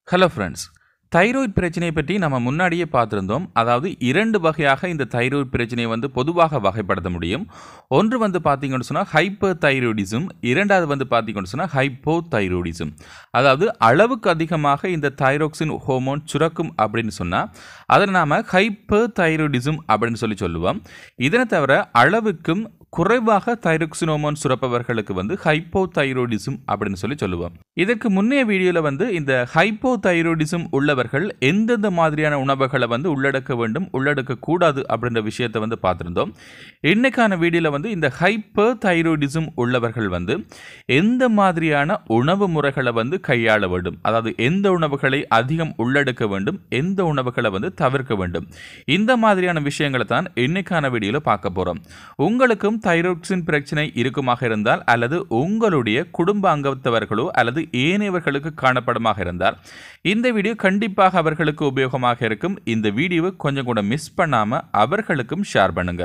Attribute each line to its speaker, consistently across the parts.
Speaker 1: hello friends thyroid பிரச்சனையை பற்றி நம்ம முன்னாடியே பார்த்துருந்தோம் அதாவது இரண்டு வகையாக இந்த தைராய்டு பிரச்சனையை வந்து பொதுவாக வகைப்படுத்த முடியும் ஒன்று வந்து பார்த்தீங்கன்னு சொன்னால் ஹைப்பர் தைராய்டிசம் இரண்டாவது வந்து பார்த்தீங்கன்னு சொன்னால் ஹைப்போ தைராய்டிசம் அதாவது அளவுக்கு அதிகமாக இந்த தைரோக்சின் ஹோமோன் சுரக்கும் அப்படின்னு சொன்னால் அதை நாம் ஹைப்பர் தைராய்டிசம் அப்படின்னு சொல்லி சொல்லுவோம் இதனை தவிர அளவுக்கும் குறைவாக தைரோக்சினோமோன் சுரப்பவர்களுக்கு வந்து ஹைப்போ தைரோடிசம் அப்படின்னு சொல்லி சொல்லுவோம் இதற்கு முன்னைய வீடியோவில் வந்து இந்த ஹைப்போ தைரோடிசம் உள்ளவர்கள் எந்தெந்த மாதிரியான உணவுகளை வந்து உள்ளடக்க வேண்டும் உள்ளடக்க கூடாது அப்படின்ற விஷயத்தை வந்து பார்த்துருந்தோம் இன்னைக்கான வீடியோவில் வந்து இந்த ஹைப்பர் தைரோடிசம் உள்ளவர்கள் வந்து எந்த மாதிரியான உணவு முறைகளை வந்து கையாள வேண்டும் அதாவது எந்த உணவுகளை அதிகம் உள்ளடக்க வேண்டும் எந்த உணவுகளை வந்து தவிர்க்க வேண்டும் இந்த மாதிரியான விஷயங்களை தான் இன்னைக்கான வீடியோவில் பார்க்க போகிறோம் உங்களுக்கும் தைராய்ட்ஸின் பிரச்சனை இருக்குமாக இருந்தால் அல்லது உங்களுடைய குடும்ப அங்கத்தவர்களோ அல்லது ஏனையவர்களுக்கு காணப்படமாக இருந்தால் இந்த வீடியோ கண்டிப்பாக அவர்களுக்கு உபயோகமாக இருக்கும் இந்த வீடியோவை கொஞ்சம் கூட மிஸ் பண்ணாமல் அவர்களுக்கும் ஷேர் பண்ணுங்க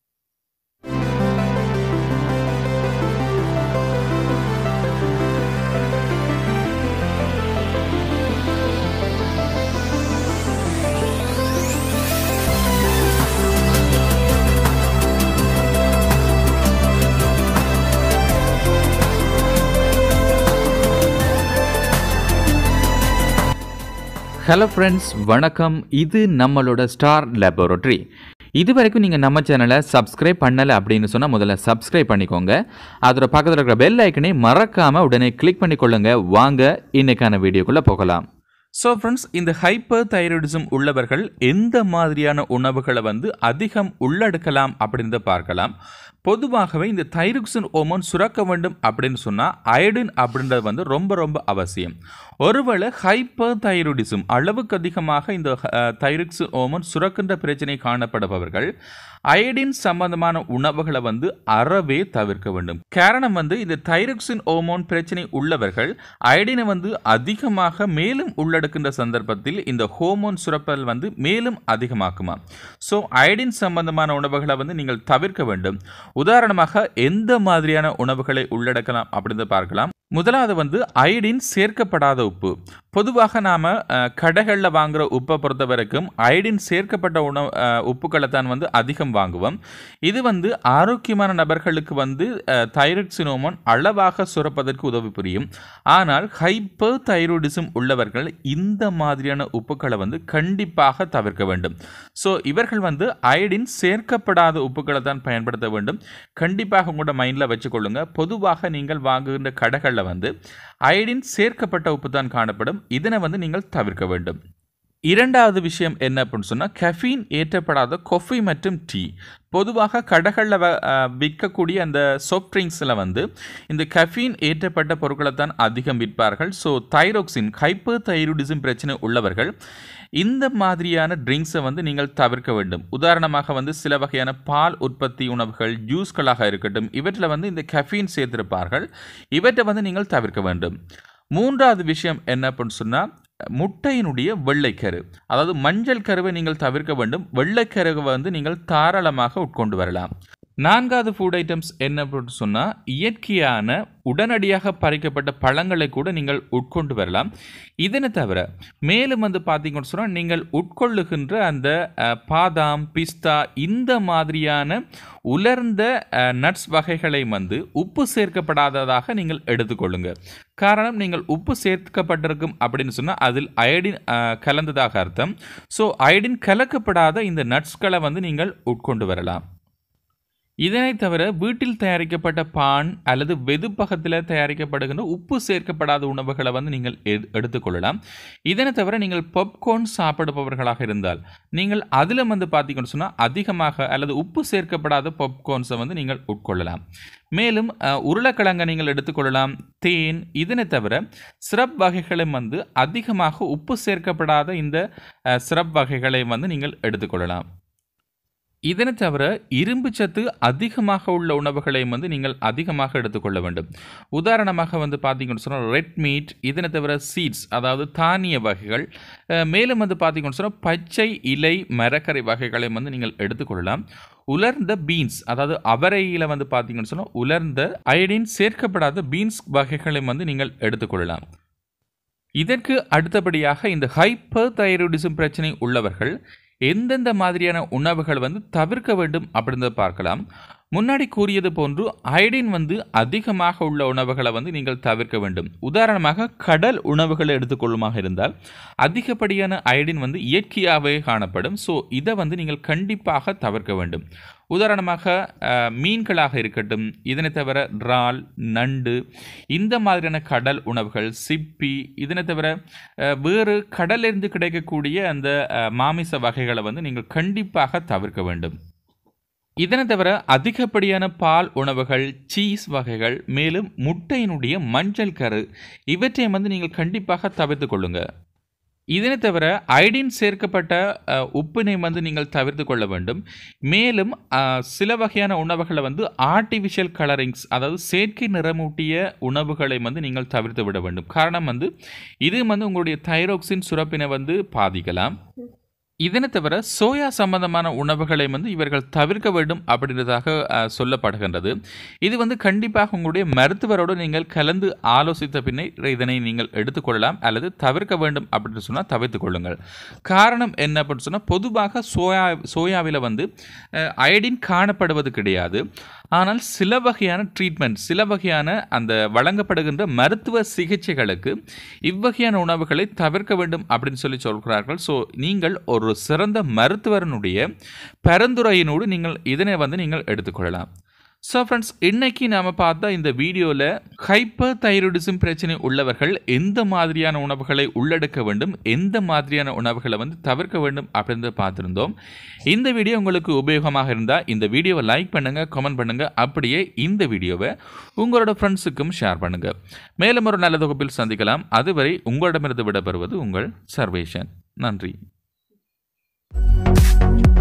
Speaker 1: ஹலோ ஃப்ரெண்ட்ஸ் வணக்கம் இது நம்மளோட ஸ்டார் லேபரட்டரி இது வரைக்கும் நீங்கள் நம்ம சேனலை சப்ஸ்கிரைப் பண்ணலை அப்படின்னு சொன்னால் முதல்ல சப்ஸ்கிரைப் பண்ணிக்கோங்க அதோட பக்கத்தில் இருக்கிற பெல் ஐக்கனை மறக்காமல் உடனே கிளிக் பண்ணிக்கொள்ளுங்க வாங்க இன்னைக்கான வீடியோக்குள்ளே போகலாம் ஸோ ஃப்ரெண்ட்ஸ் இந்த ஹைப்பர் தைராய்டிசம் உள்ளவர்கள் எந்த மாதிரியான உணவுகளை வந்து அதிகம் உள்ளடக்கலாம் அப்படின்றத பார்க்கலாம் பொதுவாகவே இந்த தைருக்சின் ஓமோன் சுரக்க வேண்டும் அப்படின்னு சொன்னால் அயடின் அப்படின்றது வந்து ரொம்ப ரொம்ப அவசியம் ஒருவேளை ஹைப்பர் தைராய்டிசம் அளவுக்கு அதிகமாக இந்த தைருக்சின் ஓமோன் சுரக்கின்ற பிரச்சனை காணப்படுபவர்கள் அயடின் சம்பந்தமான உணவுகளை வந்து அறவே தவிர்க்க வேண்டும் காரணம் வந்து இந்த தைருக்சின் ஓமோன் பிரச்சனை உள்ளவர்கள் அயடினை வந்து அதிகமாக மேலும் உள்ளடக்கின்ற சந்தர்ப்பத்தில் இந்த ஹோமோன் சுரப்பல் வந்து மேலும் அதிகமாக்குமா ஸோ அயடின் சம்பந்தமான உணவுகளை வந்து நீங்கள் தவிர்க்க வேண்டும் உதாரணமாக எந்த மாதிரியான உணவுகளை உள்ளடக்கலாம் அப்படின்னு பார்க்கலாம் முதலாவது வந்து அயடின் சேர்க்கப்படாத உப்பு பொதுவாக நாம் கடைகளில் வாங்குகிற உப்பை பொறுத்த வரைக்கும் அயடின் சேர்க்கப்பட்ட உணவு உப்புக்களை தான் வந்து அதிகம் வாங்குவோம் இது வந்து ஆரோக்கியமான நபர்களுக்கு வந்து தைராய்ட்சினோமோன் அளவாக சுரப்பதற்கு உதவி புரியும் ஆனால் ஹைப்பர் தைராய்டிசம் உள்ளவர்கள் இந்த மாதிரியான உப்புக்களை வந்து கண்டிப்பாக தவிர்க்க வேண்டும் ஸோ இவர்கள் வந்து அயடின் சேர்க்கப்படாத உப்புக்களை தான் பயன்படுத்த வேண்டும் கண்டிப்பாக உங்களோட மைண்டில் வச்சுக்கொள்ளுங்க பொதுவாக நீங்கள் வாங்குகின்ற கடைகளில் வந்து அயடின் சேர்க்கப்பட்ட உப்பு தான் காணப்படும் இதனை வந்து நீங்கள் தவிர்க்க வேண்டும் இரண்டாவது விஷயம் என்ன அப்படின்னு சொன்னால் கெஃபீன் ஏற்றப்படாத கொஃபி மற்றும் டீ பொதுவாக கடைகளில் விற்கக்கூடிய அந்த சாஃப்ட் ட்ரிங்க்ஸில் வந்து இந்த கெஃபீன் ஏற்றப்பட்ட பொருட்களை தான் அதிகம் விற்பார்கள் ஸோ தைரோக்சின் ஹைப்பர் தைரோடிசம் பிரச்சனை உள்ளவர்கள் இந்த மாதிரியான ட்ரிங்க்ஸை வந்து நீங்கள் தவிர்க்க வேண்டும் உதாரணமாக வந்து சில வகையான பால் உற்பத்தி உணவுகள் ஜூஸ்களாக இருக்கட்டும் இவற்றில் வந்து இந்த கெஃபீன் சேர்த்திருப்பார்கள் இவற்றை வந்து நீங்கள் தவிர்க்க வேண்டும் மூன்றாவது விஷயம் என்ன அப்படின்னு சொன்னால் முட்டையினுடைய வெள்ளைக்கரு அதாவது மஞ்சள் கருவை நீங்கள் தவிர்க்க வேண்டும் வெள்ளைக்கருவை வந்து நீங்கள் தாராளமாக உட்கொண்டு வரலாம் நான்காவது ஃபுட் ஐட்டம்ஸ் என்ன அப்படின்னு சொன்னால் இயற்கையான உடனடியாக பறிக்கப்பட்ட பழங்களை கூட நீங்கள் உட்கொண்டு வரலாம் இதனை தவிர மேலும் வந்து பார்த்தீங்கன்னு சொன்னால் நீங்கள் உட்கொள்ளுகின்ற அந்த பாதாம் பிஸ்தா இந்த மாதிரியான உலர்ந்த நட்ஸ் வகைகளை வந்து உப்பு சேர்க்கப்படாததாக நீங்கள் எடுத்துக்கொள்ளுங்க காரணம் நீங்கள் உப்பு சேர்க்கப்பட்டிருக்கும் அப்படின்னு சொன்னால் அதில் அயடின் கலந்ததாக அர்த்தம் ஸோ அயடின் கலக்கப்படாத இந்த நட்ஸ்களை வந்து நீங்கள் உட்கொண்டு வரலாம் இதனை தவிர வீட்டில் தயாரிக்கப்பட்ட பான் அல்லது வெதுப்பகத்தில் தயாரிக்கப்படுகின்ற உப்பு சேர்க்கப்படாத உணவுகளை வந்து நீங்கள் எடுத்துக்கொள்ளலாம் இதனை தவிர நீங்கள் பாப்கார்ன் சாப்பிடுபவர்களாக இருந்தால் நீங்கள் அதில் வந்து பார்த்தீங்கன்னு சொன்னால் அதிகமாக அல்லது உப்பு சேர்க்கப்படாத பாப்கார்ன்ஸை வந்து நீங்கள் உட்கொள்ளலாம் மேலும் உருளைக்கிழங்கை நீங்கள் எடுத்துக்கொள்ளலாம் தேன் இதனை தவிர சிரப் வகைகளை வந்து அதிகமாக உப்பு சேர்க்கப்படாத இந்த சிரப் வகைகளை வந்து நீங்கள் எடுத்துக்கொள்ளலாம் இதனை தவிர இரும்பு சத்து அதிகமாக உள்ள உணவுகளை வந்து நீங்கள் அதிகமாக எடுத்துக்கொள்ள வேண்டும் உதாரணமாக வந்து பார்த்தீங்கன்னு சொன்னால் ரெட் மீட் இதனை தவிர சீட்ஸ் அதாவது தானிய வகைகள் மேலும் வந்து பார்த்தீங்கன்னு சொன்னால் பச்சை இலை மரக்கரை வகைகளை வந்து நீங்கள் எடுத்துக்கொள்ளலாம் உலர்ந்த பீன்ஸ் அதாவது அவரையில் வந்து பார்த்தீங்கன்னு சொன்னால் உலர்ந்த அயடின் சேர்க்கப்படாத பீன்ஸ் வகைகளை வந்து நீங்கள் எடுத்துக்கொள்ளலாம் இதற்கு அடுத்தபடியாக இந்த ஹைப்பர் தைராய்டிசம் பிரச்சனை உள்ளவர்கள் எந்தெந்த மாதிரியான உணவுகள் வந்து தவிர்க்க வேண்டும் அப்படின்றத பார்க்கலாம் முன்னாடி கூறியது போன்று அயடின் வந்து அதிகமாக உள்ள உணவுகளை வந்து நீங்கள் தவிர்க்க வேண்டும் உதாரணமாக கடல் உணவுகளை எடுத்துக்கொள்ளுமாக இருந்தால் அதிகப்படியான அயடின் வந்து இயற்கையாகவே காணப்படும் ஸோ இதை வந்து நீங்கள் கண்டிப்பாக தவிர்க்க வேண்டும் உதாரணமாக அஹ், மீன்களாக இருக்கட்டும் இதனை தவிர இறால் நண்டு இந்த மாதிரியான கடல் உணவுகள் சிப்பி இதனை தவிர அஹ், வேறு கடலிருந்து கிடைக்கக்கூடிய அந்த அஹ், மாமிச வகைகளை வந்து நீங்கள் கண்டிப்பாக தவிர்க்க வேண்டும் இதனை தவிர அதிகப்படியான பால் உணவுகள் சீஸ் வகைகள் மேலும் முட்டையினுடைய மஞ்சள் கரு இவற்றை வந்து நீங்கள் கண்டிப்பாக தவிர்த்து கொள்ளுங்க இதனை தவிர ஐடின் சேர்க்கப்பட்ட அஹ், உப்பினை வந்து நீங்கள் தவிர்த்து கொள்ள வேண்டும் மேலும் அஹ், சில வகையான உணவுகளை வந்து ஆர்டிஃபிஷியல் கலரிங்ஸ் அதாவது செயற்கை நிறமூட்டிய உணவுகளை வந்து நீங்கள் தவிர்த்து விட வேண்டும் காரணம் வந்து இது வந்து உங்களுடைய தைரோக்சின் சுரப்பினை வந்து பாதிக்கலாம் இதனை தவிர சோயா சம்பந்தமான உணவுகளை வந்து இவர்கள் தவிர்க்க வேண்டும் அப்படின்றதாக அஹ், சொல்லப்படுகின்றது இது வந்து கண்டிப்பாக உங்களுடைய மருத்துவரோடு நீங்கள் கலந்து ஆலோசித்த பின்னே இதனை நீங்கள் எடுத்துக்கொள்ளலாம் அல்லது தவிர்க்க வேண்டும் அப்படின்னு சொன்னால் தவிர்த்து கொள்ளுங்கள் காரணம் என்ன அப்படின்னு சொன்னால் பொதுவாக சோயா சோயாவில் வந்து அஹ், அயடின் காணப்படுவது கிடையாது ஆனால் சில வகையான ட்ரீட்மெண்ட் சில வகையான அந்த வழங்கப்படுகின்ற மருத்துவ சிகிச்சைகளுக்கு இவ்வகையான உணவுகளை தவிர்க்க வேண்டும் அப்படின்னு சொல்லி சொல்கிறார்கள் ஸோ நீங்கள் ஒரு சிறந்த மருத்துவரனுடைய பரிந்துரையினோடு நீங்கள் இதனை வந்து நீங்கள் எடுத்துக்கொள்ளலாம் ஸோ ஃப்ரெண்ட்ஸ் இன்னைக்கு நாம் பார்த்தா இந்த வீடியோவில் ஹைப்பர் தைராய்டிசம் பிரச்சனை உள்ளவர்கள் எந்த மாதிரியான உணவுகளை உள்ளெடுக்க வேண்டும் எந்த மாதிரியான உணவுகளை வந்து தவிர்க்க வேண்டும் அப்படின்றத பார்த்துருந்தோம் இந்த வீடியோ உங்களுக்கு உபயோகமாக இருந்தால் இந்த வீடியோவை லைக் பண்ணுங்கள் கமெண்ட் பண்ணுங்கள் அப்படியே இந்த வீடியோவை உங்களோட ஃப்ரெண்ட்ஸுக்கும் ஷேர் பண்ணுங்கள் மேலும் ஒரு நல்ல தொகுப்பில் சந்திக்கலாம் அதுவரை உங்களிடமிருந்து விடைபெறுவது உங்கள் சர்வேஷன் நன்றி